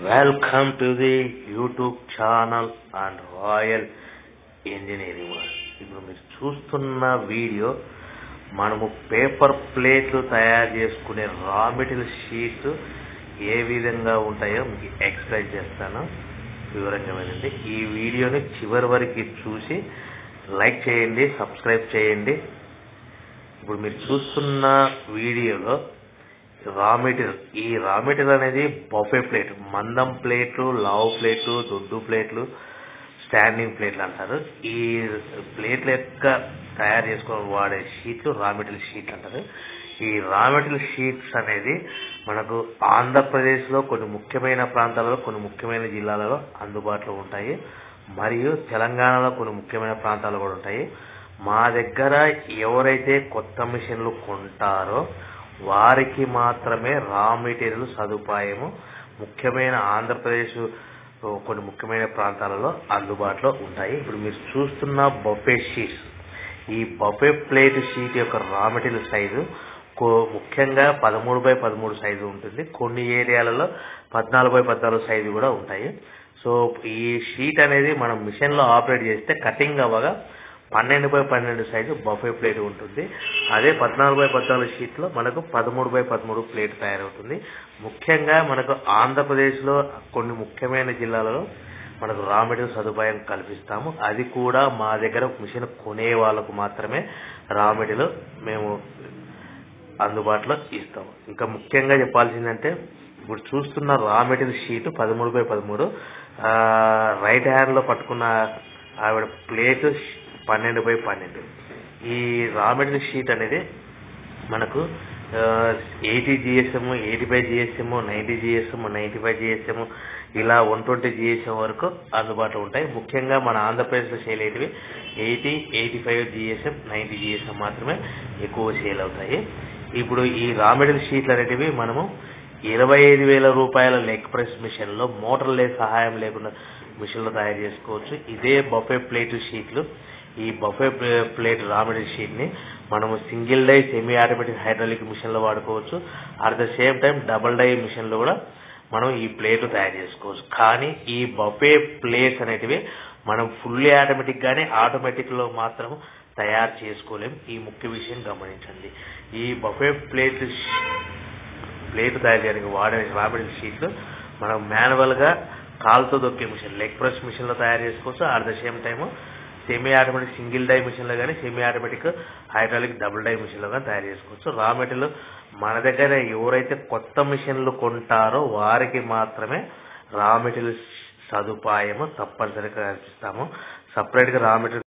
welcome to the YouTube channel and royal engineering work ఇప్పుడు మీరు చూస్తున్న వీడియో మనము పేపర్ ప్లేట్లు తయారు చేసుకునే రా మెటీరియల్ షీట్స్ ఏ విధంగా ఉంటాయో మీకు ఎక్స్ప్లెయిన్ చేస్తాను వివరంగా వినండి ఈ వీడియోని చివరి వరకు చూసి లైక్ చేయండి సబ్స్క్రైబ్ చేయండి ఇప్పుడు మీరు చూస్తున్న వీడియోలో రా మెటీరియల్ ఈ రా మెటీరియల్ అనేది బఫే ప్లేట్ మందం ప్లేట్లు లావు ప్లేట్లు దొడ్డు ప్లేట్లు స్టాండింగ్ ప్లేట్లు అంటారు ఈ ప్లేట్ల యొక్క తయారు చేసుకొని వాడే షీట్లు రా మెటీరియల్ షీట్లు అంటారు ఈ రా మెటీరియల్ షీట్స్ అనేది మనకు ఆంధ్రప్రదేశ్లో కొన్ని ముఖ్యమైన ప్రాంతాలలో కొన్ని ముఖ్యమైన జిల్లాలలో అందుబాటులో ఉంటాయి మరియు తెలంగాణలో కొన్ని ముఖ్యమైన ప్రాంతాలు కూడా ఉంటాయి మా దగ్గర ఎవరైతే కొత్త మిషన్లు కొంటారో వారికి మాత్రమే రా మెటీరియల్ సదుపాయము ముఖ్యమైన ఆంధ్రప్రదేశ్ కొన్ని ముఖ్యమైన ప్రాంతాలలో అందుబాటులో ఉంటాయి ఇప్పుడు మీరు చూస్తున్న బొఫే షీట్స్ ఈ బొఫే ప్లేట్ షీట్ యొక్క రా మెటీరియల్ సైజు ముఖ్యంగా పదమూడు బై పదమూడు సైజు ఉంటుంది కొన్ని ఏరియాలలో పద్నాలుగు బై పద్నాలుగు సైజు కూడా ఉంటాయి సో ఈ షీట్ అనేది మనం మిషన్లో ఆపరేట్ చేస్తే కటింగ్ అవ్వగా పన్నెండు బై పన్నెండు సైజు బఫే ప్లేట్ ఉంటుంది అదే పద్నాలుగు బై పద్నాలుగు షీట్లో మనకు పదమూడు బై పదమూడు ప్లేట్ తయారవుతుంది ముఖ్యంగా మనకు ఆంధ్రప్రదేశ్లో కొన్ని ముఖ్యమైన జిల్లాలలో మనకు రా మెటీరియల్ సదుపాయం కల్పిస్తాము అది కూడా మా దగ్గర మిషన్ కొనే వాళ్ళకు మాత్రమే రా మెటీరియల్ మేము అందుబాటులో ఇస్తాము ఇంకా ముఖ్యంగా చెప్పాల్సిందంటే ఇప్పుడు చూస్తున్న రా మెటీరియల్ షీట్ పదమూడు బై పదమూడు రైట్ హ్యాండ్లో పట్టుకున్న ఆవిడ ప్లేట్ పన్నెండు బై పన్నెండు ఈ రా మెటీరియల్ షీట్ అనేది మనకు eighty GSM eighty five GSM ninety GSM ninety five GSM ఇలా వన్ ట్వంటీ జిఎస్ఎం వరకు అందుబాటులో ఉంటాయి ముఖ్యంగా మన ఆంధ్రప్రదేశ్లో సేల్ అయ్యేటివి eighty eighty five GSM ninety GSM మాత్రమే ఎక్కువ సేల్ అవుతాయి ఇప్పుడు ఈ రా మెటీరియల్ షీట్లు అనేటివి మనము ఇరవై ఐదు వేల రూపాయల లెగ్ ప్రెస్ మిషన్లో మోటార్ లే సహాయం లేకుండా మిషన్లో తయారు చేసుకోవచ్చు ఇదే బఫే ప్లేట్ షీట్లు ఈ బఫే ప్లేట్ రా మెటీరియల్ షీట్ని మనము single die semi automatic hydraulic మిషన్లో వాడుకోవచ్చు at the same time double die మిషన్లో కూడా మనం ఈ ప్లేట్ తయారు చేసుకోవచ్చు కానీ ఈ బఫే ప్లేట్స్ అనేటివి మనం ఫుల్లీ ఆటోమేటిక్ గానే ఆటోమేటిక్ లో మాత్రం తయారు చేసుకోలేం ఈ ముఖ్య విషయం గమనించండి ఈ బఫే ప్లేట్ ప్లేట్ తయారు చేయడానికి వాడే రాబడి షీట్లు మనం మాన్యువల్ గా కాలుతో దొక్కే మిషన్ లెగ్ ప్రెస్ మిషన్ లో తయారు చేసుకోవచ్చు at the same time semi automatic single die machine లో కానీ semi automatic hydraulic double die machine లో కానీ తయారు చేసుకోవచ్చు రా మెటీరియల్ మన దగ్గర ఎవరైతే కొత్త మిషన్లు కొంటారో వారికి మాత్రమే రా మెటీరియల్ సదుపాయము తప్పనిసరిగా కల్పిస్తాము సపరేట్ గా రా మెటీరియల్